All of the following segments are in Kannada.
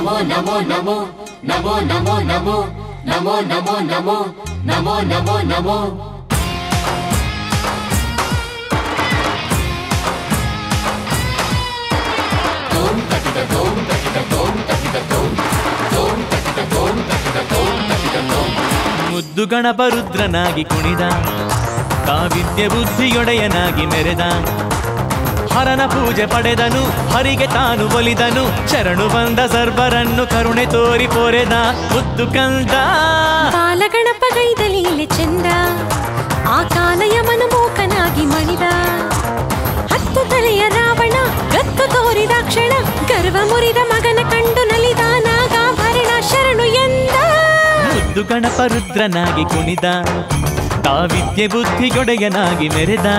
ನಮೋ ನಮೋ ನಮೋ ನಮೋ ನಮೋ ನಮೋ ನಮೋ ನಮೋ ನಮೋ ನಮೋ ನಮೋ ನಮೋ ತೋಂ ತಟಿತ ತೋಂ ತಟಿತ ತೋಂ ತಟಿತ ತೋಂ ತೋಂ ತಟಿತ ತೋಂ ತಟಿತ ತೋಂ ತಟಿತ ತೋಂ ಮುದ್ದು ಗಣಪ ರುದ್ರನಾಗಿ ಕುಣಿದ ಕಾವಿದ್ಯ ಬುದ್ಧಿಯೊಡೆಯನಾಗಿ ಮೆರೆದ ಹರನ ಪೂಜೆ ಪಡೆದನು ಹರಿಗೆ ತಾನು ಒಲಿದನು ಶರಣು ಬಂದ ಸರ್ವರನ್ನು ಕರುಣೆ ತೋರಿ ಪೊರೆದ ಮುದ್ದು ಕಂದ ಬಾಲಗಣಪ ಗೈದಲೀಲೆ ಚಂದ ಆ ಕಾಲಯ ಮನಮೋಕನಾಗಿ ಮಣಿದ ಹತ್ತು ತಲೆಯ ರಾವಣ ಗತ್ತು ತೋರಿದ ಕ್ಷಣ ಗರ್ವ ಮುರಿದ ಮಗನ ಕಂಡು ನಲಿದ ನಾಗಾಭರಣ ಶರಣು ಎಂದ ಮುದ್ದು ಗಣಪ ರುದ್ರನಾಗಿ ಕುಣಿದ ಕಾವಿದ್ಯೆ ಬುದ್ಧಿಯೊಡೆಯನಾಗಿ ಮೆರೆದ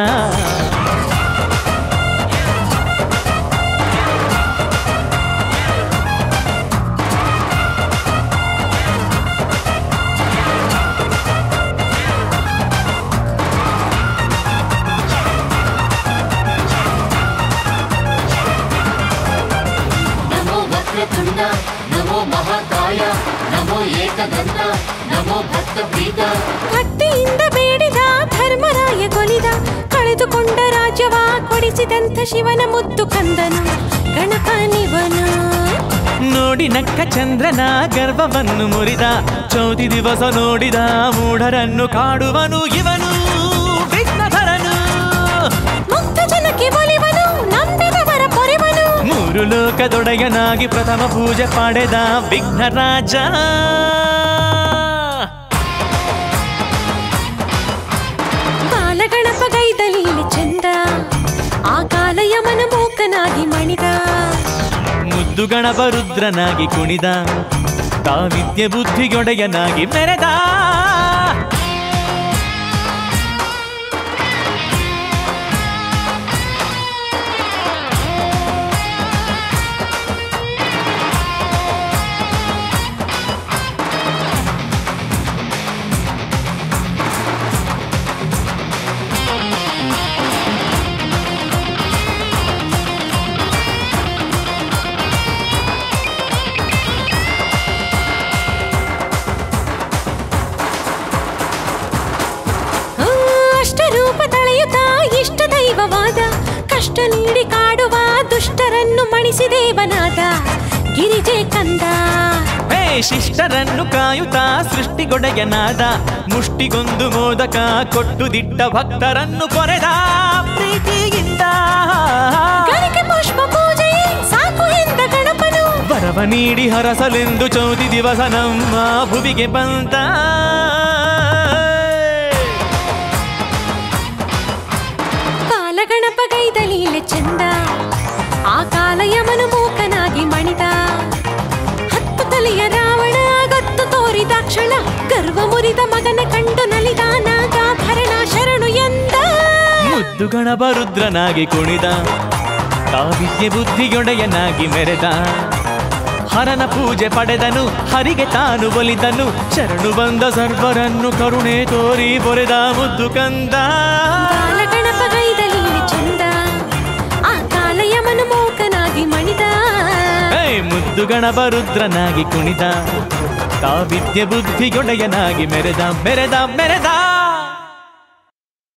ನಮೋ ವಕ್ರತುಂಡ ನಮೋ ಮಹಾಕಾಯ ನಮೋ ಏಕದಂತ ನಮೋ ಭಕ್ತಪ್ರೀತ ಭಕ್ತಿಯಿಂದ ಬೇಡಿದ ಧರ್ಮರಾಯ ಕೊಲಿದ ಕಳೆದುಕೊಂಡ ರಾಜ್ಯವ ಕೊಡಿಸಿದಂಥ ಶಿವನ ಮುದ್ದು ಕಂದನು ಗಣಪನಿವನು ನೋಡಿ ನಕ್ಕ ಚಂದ್ರನ ಗರ್ವವನ್ನು ಮುರಿದ ಚೌತಿ ದಿವಸ ನೋಡಿದ ಮೂಢರನ್ನು ಕಾಡುವನು ಇವನು ವಿಘ್ನಧರನು ಮುಕ್ತ ಜನಕ್ಕೆ ಒಲಿವನು ನಂಬಿದವರ ಪೊರೆವನು ಮೂರು ಲೋಕದೊಡೆಯನಾಗಿ ಪ್ರಥಮ ಪೂಜೆ ಪಡೆದ ವಿಘ್ನರಾಜ ಬಾಲಗಣಪ ಗೈದಲೀಲೆ ಚಂದ ಆ ಕಾಲ ಯಮನ ಮೂಕನಾಗಿ ಮಣಿದ ಮುದ್ದು ಗಣಪ ರುದ್ರನಾಗಿ ಕುಣಿದ ಕಾವಿದ್ಯೆ ಬುದ್ಧಿಯೊಡೆಯನಾಗಿ ಮೆರೆದ ಆ, ಅಷ್ಟರೂಪ ತಳೆಯುತ್ತಾ ಇಷ್ಟ ದೈವವಾದ ಕಷ್ಟ ನೀಡಿ ಕಾಡುವ ದುಷ್ಟರನ್ನು ಮಣಿಸಿ ದೇವನಾದ ಗಿರಿಜೆ ಕಂದ ಹೇ ಶಿಷ್ಟರನ್ನು ಕಾಯುತ್ತಾ ಸೃಷ್ಟಿಗೊಡೆಯನಾದ ಮುಷ್ಟಿಗೊಂದು ಮೋದಕ ಕೊಟ್ಟು ದಿಟ್ಟ ಭಕ್ತರನ್ನು ಕೊರೆದ ಪ್ರೀತಿಯಿಂದ ಗರಿಕೆ ಪುಷ್ಪ ಪೂಜೆ ಸಾಕು ಎಂದ ಗಣಪನು ವರವ ನೀಡಿ ಹರಸಲೆಂದು ಚೌತಿ ದಿವಸ ನಮ್ಮ ಭುವಿಗೆ ಬಂದ ಬಾಲಗಣಪ ಗೈದಲೀಲೆ ಚಂದ ಆ ಕಾಲ ಯಮನ ಮೂಕನಾಗಿ ಮಣಿದ ಹತ್ತು ತಲೆಯ ರಾವಣ ಗತ್ತು ತೋರಿದ ಕ್ಷಣ ಗರ್ವ ಮುರಿದ ಮಗನ ಕಂಡು ನಲಿದ ನಾಗಾಭರಣ ಶರಣು ಎಂದ ಮುದ್ದು ಗಣಪ ರುದ್ರನಾಗಿ ಕುಣಿದ ಕಾವಿದ್ಯೆ ಬುದ್ಧಿಯೊಡೆಯನಾಗಿ ಮೆರೆದ ಹರನ ಪೂಜೆ ಪಡೆದನು ಹರಿಗೆ ತಾನು ಒಲಿದನು ಶರಣು ಬಂದ ಸರ್ವರನ್ನು ಕರುಣೆ ತೋರಿ ಬೊರೆದ ಮುದ್ದು ಕಂದ ಬಾಲಗಣಪ ಗೈದಲೀಲೆ ಚಂದ ಆ ಕಾಲ ಯಮನ ಮೂಕನಾಗಿ ಮಣಿದ ಹೇ ಮುದ್ದು ಗಣಪ ರುದ್ರನಾಗಿ ಕುಣಿದ ಕಾವಿದ್ಯೆ ಬುದ್ಧಿಯೊಡೆಯನಾಗಿ ಮೆರೆದ ಮೆರೆದ ಮೆರೆದ